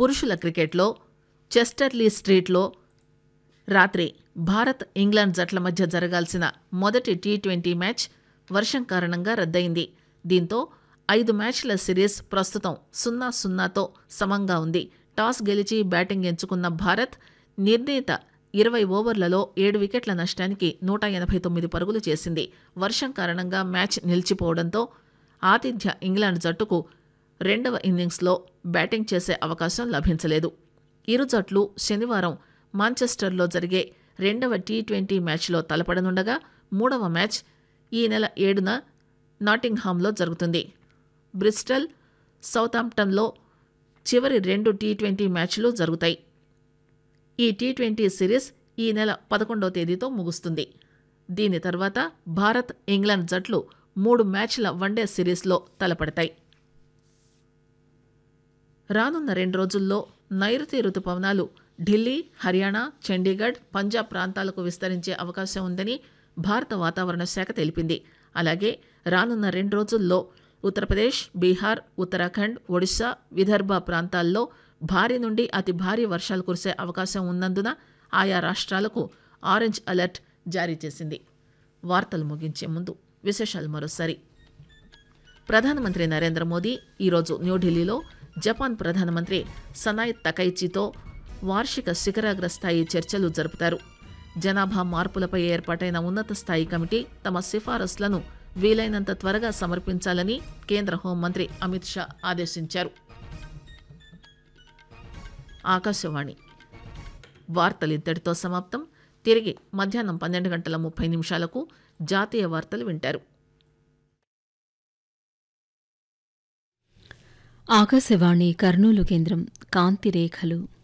పురుషుల క్రికెట్లో చెస్టర్లీ స్ట్రీట్లో రాత్రి భారత్ ఇంగ్లాండ్ జట్ల మధ్య జరగాల్సిన మొదటి టీ ట్వంటీ మ్యాచ్ వర్షం కారణంగా రద్దయింది దీంతో ఐదు మ్యాచ్ల సిరీస్ ప్రస్తుతం సున్నా సున్నాతో సమంగా ఉంది టాస్ గెలిచి బ్యాటింగ్ ఎంచుకున్న భారత్ నిర్ణీత ఇరవై ఓవర్లలో ఏడు వికెట్ల నష్టానికి నూట ఎనభై తొమ్మిది పరుగులు చేసింది వర్షం కారణంగా మ్యాచ్ నిలిచిపోవడంతో ఆతిథ్య ఇంగ్లాండ్ జట్టుకు రెండవ ఇన్నింగ్స్లో బ్యాటింగ్ చేసే అవకాశం లభించలేదు ఇరు జట్లు శనివారం మాంచెస్టర్లో జరిగే రెండవ టీ ట్వంటీ మ్యాచ్లో తలపడనుండగా మూడవ మ్యాచ్ ఈ నెల ఏడున నాటింగ్హామ్లో జరుగుతుంది బ్రిస్టల్ సౌతాంప్టన్లో చివరి రెండు టీ ట్వంటీ మ్యాచ్లు జరుగుతాయి ఈ టీ ట్వంటీ సిరీస్ ఈ నెల పదకొండవ తేదీతో ముగుస్తుంది దీని తర్వాత భారత్ ఇంగ్లాండ్ జట్లు మూడు మ్యాచ్ల వన్డే సిరీస్లో తలపడతాయి రానున్న రెండు రోజుల్లో నైరుతి రుతుపవనాలు ఢిల్లీ హర్యానా చండీగఢ్ పంజాబ్ ప్రాంతాలకు విస్తరించే అవకాశం ఉందని భారత వాతావరణ శాఖ తెలిపింది అలాగే రానున్న రెండు రోజుల్లో ఉత్తరప్రదేశ్ బీహార్ ఉత్తరాఖండ్ ఒడిశా విదర్భ ప్రాంతాల్లో భారీ నుండి అతి భారీ వర్షాలు కురిసే అవకాశం ఉన్నందున ఆయా రాష్ట్రాలకు ఆరెంజ్ అలర్ట్ జారీ చేసింది వార్తలు ముగించే ముందు విశేషాలు మరోసారి ప్రధానమంత్రి నరేంద్ర మోదీ ఈరోజు న్యూఢిల్లీలో జపాన్ ప్రధానమంత్రి సనాయ్ తకైచితో వార్షిక శిఖరాగ్ర స్థాయి చర్చలు జరుపుతారు జనాభా మార్పులపై ఏర్పాటైన ఉన్నత స్థాయి కమిటీ తమ సిఫారసులను వీలైనంత త్వరగా సమర్పించాలని కేంద్ర హోంమంత్రి అమిత్ షా ఆదేశించారు ఆకాశవాణి వార్తలు ఇంతటితో సమాప్తం తిరిగి మధ్యాహ్నం పన్నెండు గంటల ముప్పై నిమిషాలకు జాతీయ వార్తలు వింటారు ఆకాశవాణి కర్నూలు కేంద్రం కాంతి రేఖలు